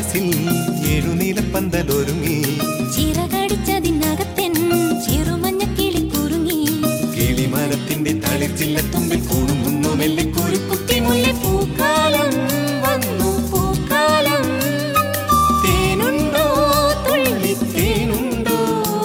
മനസ്സിൽ എഴുനീലപ്പന്തലൊരുങ്ങി ചിറകടിച്ചതിനകത്തെൻ ചെറുമഞ്ഞ കിളി കുറുങ്ങി കിളിമരത്തിന്റെ തളിർച്ചില്ലത്തുമ്പിൽ കൂടുന്നു മെല്ലിക്കൂരു കുത്തിമുല്ല പൂക്കാലം വന്നു പൂക്കാലം തേനുണ്ടോ തുള്ളി തേനുണ്ടോ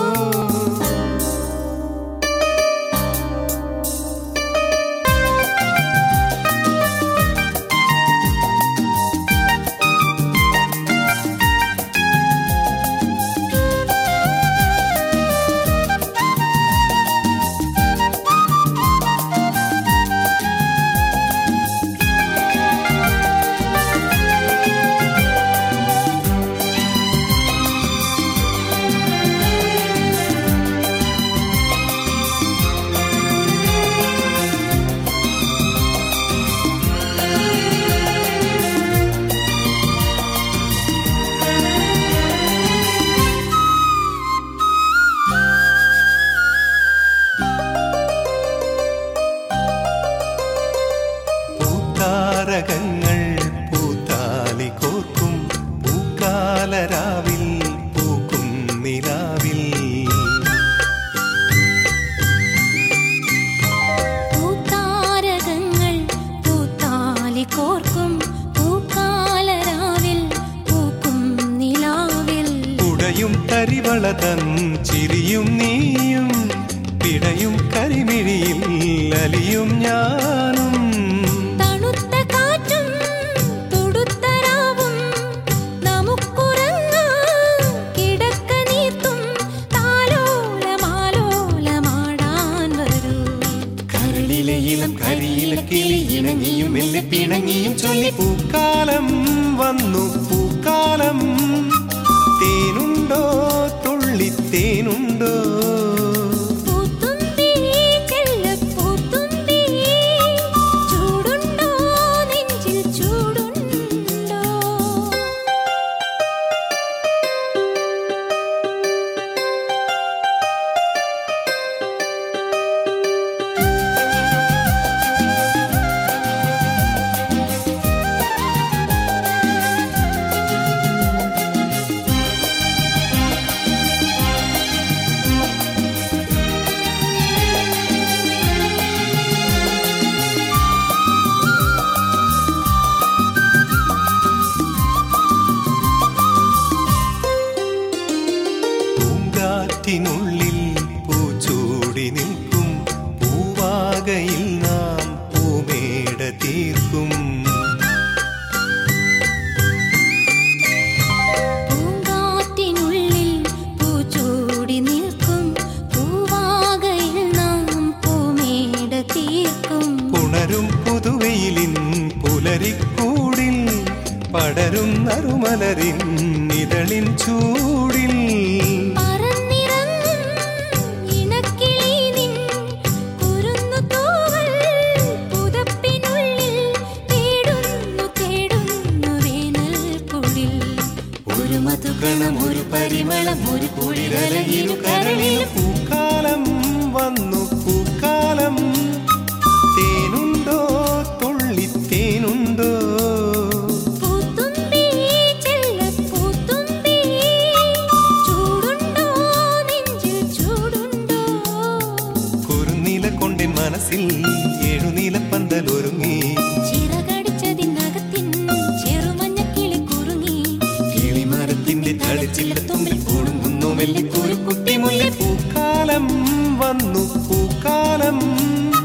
പൂത്താരകങ്ങൾ പൂത്താലി കോർക്കും പൂക്കാലരാവിൽ പൂക്കും നിലാവിൽ പൂത്താരകങ്ങൾ പൂത്താലി കോർക്കും പൂക്കാലരാവിൽ പൂക്കും നിലാവിൽ ഉടയും കരിവളതൻ ചിരിയും നീയും പിടയും കരിമിഴിയിൽ അലിയും ഞാനും തണുത്ത കാറ്റും തൊടുത്ത രാവും നമുക്കുറങ്ങാം കിടക്ക നീർത്തും താലോലമാലോലമാടാൻ വരൂ കരളിലെ ഇളം കരിയില കിളി ഇണങ്ങിയും മെല്ലെ പിണങ്ങിയും ചൊല്ലി പൂക്കാലം വന്നു പൂക്കാലം തേനുണ്ടോ തുള്ളി തേനുണ്ടോ പൂത്തുമ്പി ചെല്ലപ്പൂത്തുമ്പി ചൂടുണ്ടോ നെഞ്ചിൽ ചൂടുണ്ടോ പൂങ്കാറ്റിനുള്ളിൽ പൂച്ചൂടി നിൽക്കും പൂവാകയിൽ നാം പൂമേട തീർക്കും പൂങ്കാറ്റിനുള്ളിൽ പൂച്ചൂടി നിൽക്കും പൂവാകയിൽ നാം പൂമേട തീർക്കും പുണരും പുതുവെയിലിൻ പുലരിക്കൂടിൽ പടരും നറുമലരിൻ ഇതളിൻ ചൂടിൽ പറന്നിറങ്ങും ഇണക്കിളി നിൻ കുരുന്നു തൂവൽ പുതപ്പിനുള്ളിൽ തേടുന്നു തേടുന്നു വേനൽ കുളിൽ ഒരു മധുകണം ഒരു പരിമളം ഒരു കുളിരലയിരു കരളിൽ പൂക്കാലം വന്നു പൂക്കാലം തേനുണ്ടോ തുള്ളി തേനുണ്ടോ പൂത്തുമ്പി ചെല്ലപ്പൂത്തുമ്പി ചൂടുണ്ടോ നെഞ്ചിൽ ചൂടുണ്ടോ കുറുനീല കൊണ്ടിൻ മനസ്സിൽ എഴുനീലപ്പന്തലൊരുങ്ങി ചിറകടിച്ചതിനകത്തിൻ ചെറുമഞ്ഞ കിളി കുറുങ്ങി കിളിമരത്തിന്റെ തളിച്ചില്ലത്തുമ്പിൽ കൂടുന്നു മെല്ലിക്കൂരു കുട്ടിമുല്ല പൂക്കാലം വന്നു പൂക്കാലം